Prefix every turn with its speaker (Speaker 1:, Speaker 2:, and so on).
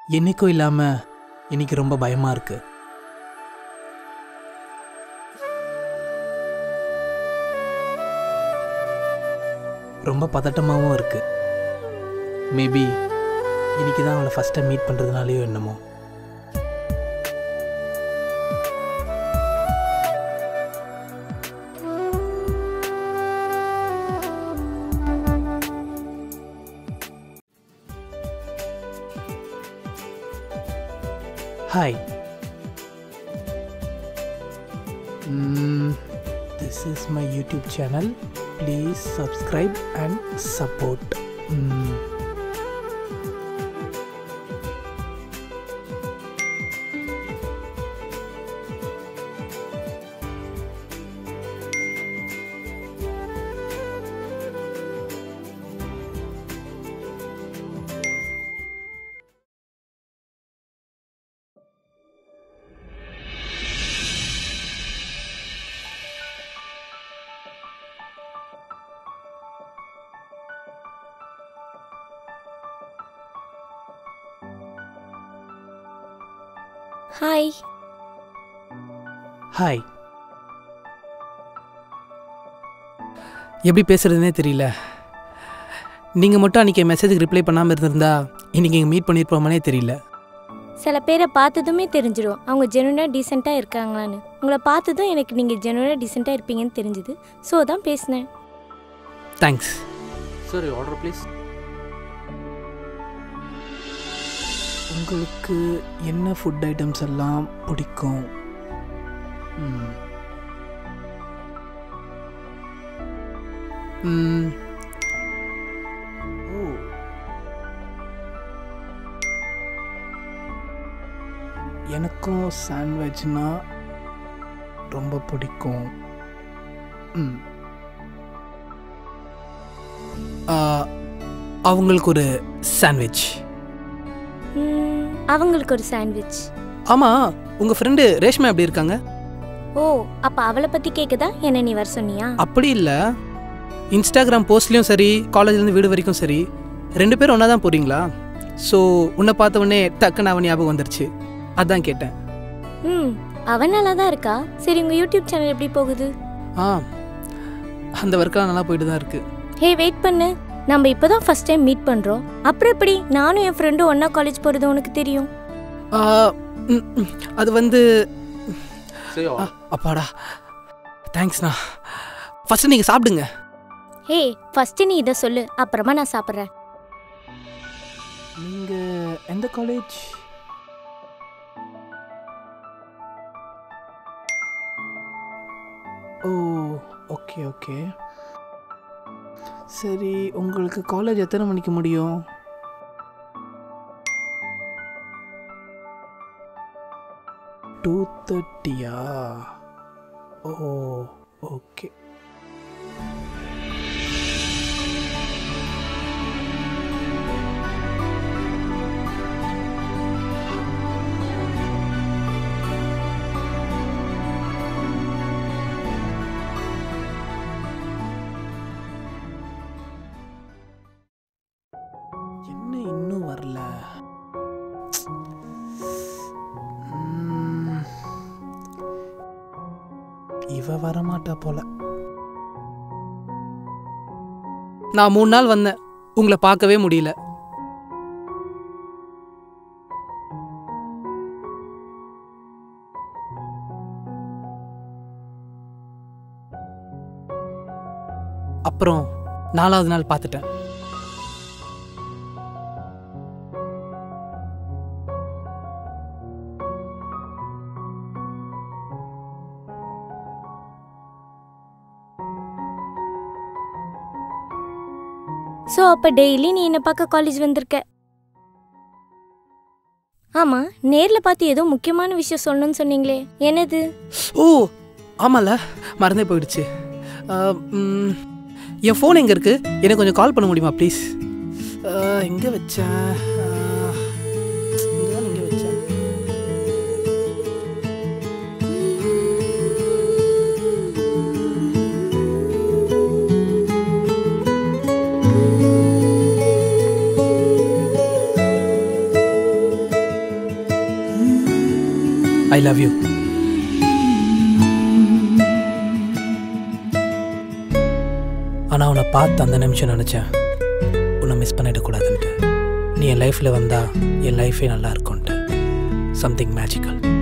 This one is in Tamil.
Speaker 1: என்னைக்கும் இல்லாமல் இன்னைக்கு ரொம்ப பயமாக இருக்கு ரொம்ப பதட்டமாகவும் இருக்கு மேபி இன்னைக்கு தான் அவளை ஃபஸ்ட் டைம் மீட் பண்ணுறதுனாலையோ என்னமோ Hi. Mm, this is my YouTube channel. Please subscribe and support. Mm.
Speaker 2: Hi
Speaker 1: hi எப்படி பேசுறதுனே தெரியல நீங்கள் மட்டும் அன்றைக்கி மெசேஜுக்கு ரிப்ளை பண்ணாமல் இருந்திருந்தா இன்றைக்கி எங்கள் மீட் பண்ணியிருப்போமானே தெரியல
Speaker 2: சில பேரை பார்த்ததுமே தெரிஞ்சிடும் அவங்க ஜெனுவனாக டீசெண்டாக இருக்காங்களான்னு உங்களை பார்த்ததும் எனக்கு நீங்கள் ஜெனுவனாக டீசெண்டாக இருப்பீங்கன்னு தெரிஞ்சுது ஸோ தான் பேசினேன்
Speaker 1: தேங்க்ஸ்
Speaker 3: சார் ஆர்டர் ப்ளீஸ்
Speaker 1: உங்களுக்கு என்ன ஃபுட் ஐட்டம்ஸ் எல்லாம் பிடிக்கும் ம். ம். ஓ எனக்கும் சாண்ட்விச்னா ரொம்ப பிடிக்கும் ம் ஆ, அவங்களுக்கு ஒரு சாண்ட்விச்
Speaker 2: ம், அவங்களுக்கு ஒரு சாண்ட்விச்
Speaker 1: ஆமாம் உங்கள் ஃப்ரெண்டு ரேஷ்மா எப்படி இருக்காங்க
Speaker 2: ஓ அப்போ அவளை பற்றி கேட்குதா என்ன நீ வர சொன்னியா
Speaker 1: அப்படி இல்லை இன்ஸ்டாகிராம் போஸ்ட்லேயும் சரி காலேஜ்லேருந்து வீடு வரைக்கும் சரி ரெண்டு பேரும் ஒன்றா தான் போகிறீங்களா ஸோ உன்னை பார்த்த உடனே டக்குன்னு அவன் ஞாபகம் வந்துருச்சு அதான் கேட்டேன்
Speaker 2: ம் அவன் நல்லா தான் இருக்கா சரி உங்கள் யூடியூப் சேனல் எப்படி போகுது
Speaker 1: ஆ அந்த ஒர்க்கெலாம் நல்லா போயிட்டு தான் இருக்குது
Speaker 2: ஹே வெயிட் பண்ணு நம்ம இப்போ தான் ஃபஸ்ட் டைம் மீட் பண்ணுறோம் அப்புறம் எப்படி நானும் என் ஃப்ரெண்டும் ஒன்றா காலேஜ் போகிறது உனக்கு தெரியும்
Speaker 1: அது வந்து
Speaker 3: சரி
Speaker 1: ஆ, அப்பாடா தேங்க்ஸ்ண்ணா ஃபஸ்ட்டு நீங்கள் சாப்பிடுங்க
Speaker 2: ஹே ஃபஸ்ட்டு நீ இதை சொல்லு அப்புறமா நான் சாப்பிட்றேன்
Speaker 1: நீங்கள் எந்த காலேஜ் ஓ ஓகே ஓகே சரி உங்களுக்கு காலேஜ் எத்தனை மணிக்கு முடியும் டூ தேர்ட்டியா ஓ ஓகே என்ன இன்னும் வரல ம், இவ வரமாட்டா போல நான் மூணு நாள் வந்தேன் உங்களை பார்க்கவே முடியல அப்புறம் நாலாவது நாள் பார்த்துட்டேன்
Speaker 2: ஸோ அப்போ டெய்லி நீ என்னை பார்க்க காலேஜ் வந்திருக்க ஆமாம் நேரில் பார்த்து ஏதோ முக்கியமான விஷயம் சொல்லணும்னு சொன்னீங்களே என்னது
Speaker 1: ஓ ஆமால மறந்தே போயிடுச்சு ஆ, ம், என் ஃபோன் எங்கே இருக்கு எனக்கு கொஞ்சம் கால் பண்ண முடியுமா ப்ளீஸ் எங்கே வச்சேன் இங்கே இங்கே வச்சேன் ஐ லவ் யூ ஆனால் உன்னை பார்த்து அந்த நிமிஷம் நினச்சேன் உன்னை மிஸ் பண்ணிடக்கூடாதுன்ட்டு நீ என் லைஃப்பில் வந்தால் என் லைஃபே நல்லா இருக்கும்ன்ட்டு சம்திங் மேஜிக்கல்